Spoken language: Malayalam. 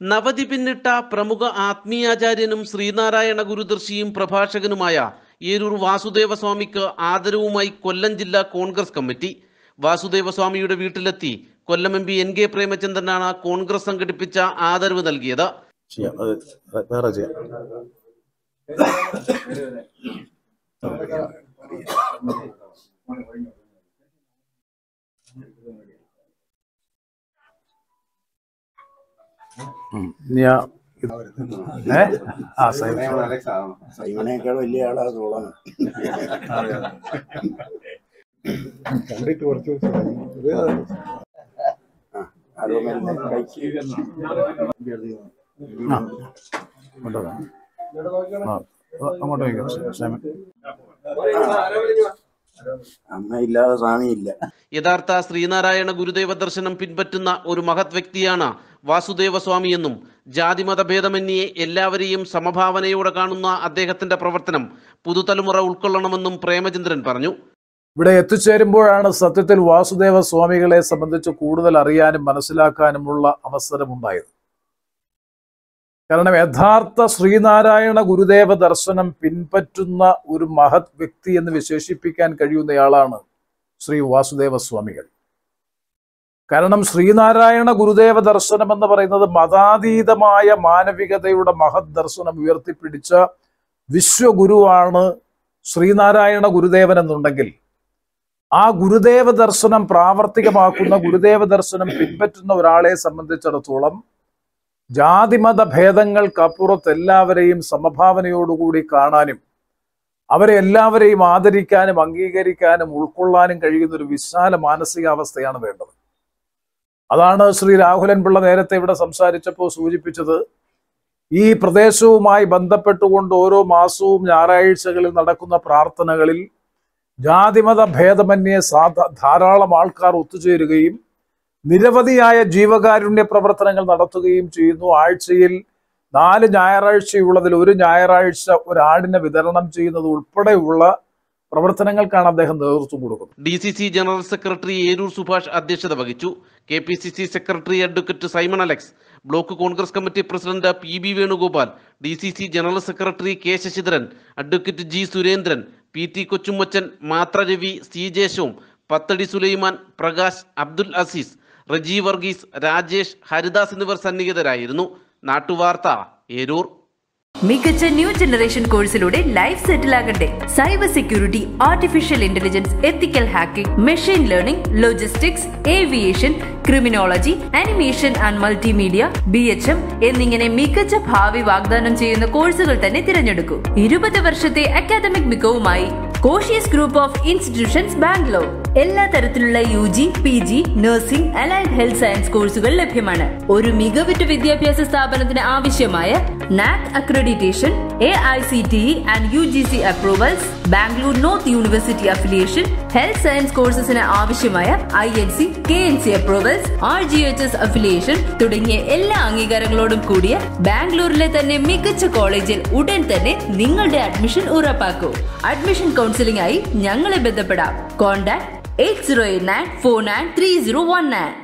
നവതി പിന്നിട്ട പ്രമുഖ ആത്മീയാചാര്യനും ശ്രീനാരായണ ഗുരുദർശിയും പ്രഭാഷകനുമായ ഏരൂർ വാസുദേവ സ്വാമിക്ക് ആദരവുമായി കൊല്ലം ജില്ലാ കോൺഗ്രസ് കമ്മിറ്റി വാസുദേവ സ്വാമിയുടെ വീട്ടിലെത്തി Kollam M P N K പ്രേമചന്ദ്രനാണ് കോൺഗ്രസ് സംഘടിപ്പിച്ച ആദരവ് നൽകിയത് ചെയ്യാം അത് വേറെ ചെയ്യാം ഉം. ഇനി ആ ഇത് ഏ ആ സൈമൺ സൈമനേക്കാൾ വലിയ ആളാ തോളാണ് കണ്ടിട്ട് കുറച്ച് ആരോമലിന്റെ കൈക്ക് ആ കൊണ്ടുവരാം ആ അങ്ങോട്ട് വയ്ക്കാം സൈമൺ അമ്മ ഇല്ലാതെ സ്വാമി ഇല്ല യഥാർത്ഥ ശ്രീനാരായണ ഗുരുദേവ ദർശനം പിൻപറ്റുന്ന ഒരു മഹത് വ്യക്തിയാണ് വാസുദേവ സ്വാമിയെന്നും ജാതിമത ഭേദമന്യേ എല്ലാവരെയും സമഭാവനയോടെ കാണുന്ന അദ്ദേഹത്തിന്റെ പ്രവർത്തനം പുതുതലമുറ ഉൾക്കൊള്ളണമെന്നും പ്രേമചന്ദ്രൻ പറഞ്ഞു ഇവിടെ എത്തിച്ചേരുമ്പോഴാണ് സത്യത്തിൽ വാസുദേവ സ്വാമികളെ സംബന്ധിച്ച് കൂടുതൽ അറിയാനും മനസ്സിലാക്കാനുമുള്ള അവസരമുണ്ടായത് കാരണം യഥാർത്ഥ ശ്രീനാരായണ ഗുരുദേവ ദർശനം പിൻപറ്റുന്ന ഒരു മഹത് വ്യക്തി എന്ന് വിശേഷിപ്പിക്കാൻ കഴിയുന്നയാളാണ് ശ്രീ വാസുദേവ സ്വാമികൾ കാരണം ശ്രീനാരായണ ഗുരുദേവ ദർശനം എന്ന് പറയുന്നത് മതാതീതമായ മാനവികതയുടെ മഹത് ദർശനം ഉയർത്തിപ്പിടിച്ച വിശ്വഗുരുവാണ് ശ്രീനാരായണ ഗുരുദേവൻ എന്നുണ്ടെങ്കിൽ ആ ഗുരുദേവ ദർശനം പ്രാവർത്തികമാക്കുന്ന ഗുരുദേവ ദർശനം പിൻപറ്റുന്ന ഒരാളെ സംബന്ധിച്ചിടത്തോളം ജാതിമത ഭേദങ്ങൾക്കപ്പുറത്ത് എല്ലാവരെയും സമഭാവനയോടുകൂടി കാണാനും അവരെ എല്ലാവരെയും ആദരിക്കാനും അംഗീകരിക്കാനും ഉൾക്കൊള്ളാനും കഴിയുന്ന ഒരു വിശാല മാനസികാവസ്ഥയാണ് വേണ്ടത് അതാണ് ശ്രീ രാഹുലൻ പിള്ള നേരത്തെ ഇവിടെ സംസാരിച്ചപ്പോൾ സൂചിപ്പിച്ചത് ഈ പ്രദേശവുമായി ബന്ധപ്പെട്ടുകൊണ്ട് ഓരോ മാസവും ഞായറാഴ്ചകളിൽ നടക്കുന്ന പ്രാർത്ഥനകളിൽ ജാതിമത ഭേദമന്യേ സാധ ധാരാളം ആൾക്കാർ ഒത്തുചേരുകയും നിരവധിയായ ജീവകാരുണ്യ പ്രവർത്തനങ്ങൾ നടത്തുകയും ചെയ്യുന്നു ആഴ്ചയിൽ നാല് ഞായറാഴ്ചയുള്ളതിൽ ഒരു ഞായറാഴ്ച ഒരാടിനെ വിതരണം ചെയ്യുന്നത് ഉൾപ്പെടെയുള്ള പ്രവർത്തനങ്ങൾക്കാണ് അദ്ദേഹം നേതൃത്വം കൊടുക്കുന്നത് D C C general secretary Eroor Subhash അധ്യക്ഷത വഹിച്ചു K P C C secretary advocate Simon Alex block Congress committee president P B Venugopal D C C general secretary K Sasidharan advocate G Surendran P T Kochummachan മാത്ര രവി സി ജേഷവും പത്തടി സുലൈമാൻ പ്രകാശ് അബ്ദുൽ അസീസ് റജി വർഗീസ് രാജേഷ് ഹരിദാസ് എന്നിവർ സന്നിഹിതരായിരുന്നു നാട്ടുവാർത്ത ഏരൂർ മികച്ച ന്യൂ ജനറേഷൻ കോഴ്സിലൂടെ ലൈഫ് സെറ്റിൽ ആകട്ടെ cyber security artificial intelligence ethical hacking machine learning logistics aviation criminology animation and multimedia B H M എന്നിങ്ങനെ മികച്ച ഭാവി വാഗ്ദാനം ചെയ്യുന്ന കോഴ്സുകൾ തന്നെ തിരഞ്ഞെടുക്കൂ ഇരുപത് വർഷത്തെ അക്കാദമിക് മികവുമായി Koshys group of institutions Bangalore എല്ലാ തരത്തിലുള്ള U G P G nursing allied health science കോഴ്സുകൾ ലഭ്യമാണ് ഒരു മികവുറ്റ വിദ്യാഭ്യാസ സ്ഥാപനത്തിന് ആവശ്യമായ NAAC accreditation A I C T E and U G C approvals Bangalore north university affiliation health science കോഴ്സസിന് ആവശ്യമായ I N C K N C approvals R G H S affiliation തുടങ്ങിയ എല്ലാ അംഗീകാരങ്ങളോടും കൂടിയ ബാംഗ്ലൂരിലെ തന്നെ മികച്ച കോളേജിൽ ഉടൻ തന്നെ നിങ്ങളുടെ അഡ്മിഷൻ ഉറപ്പാക്കൂ അഡ്മിഷൻ കൗൺസിലിംഗ് ആയി ഞങ്ങളെ ബന്ധപ്പെടാം contact eight zero eight nine four nine three zero one nine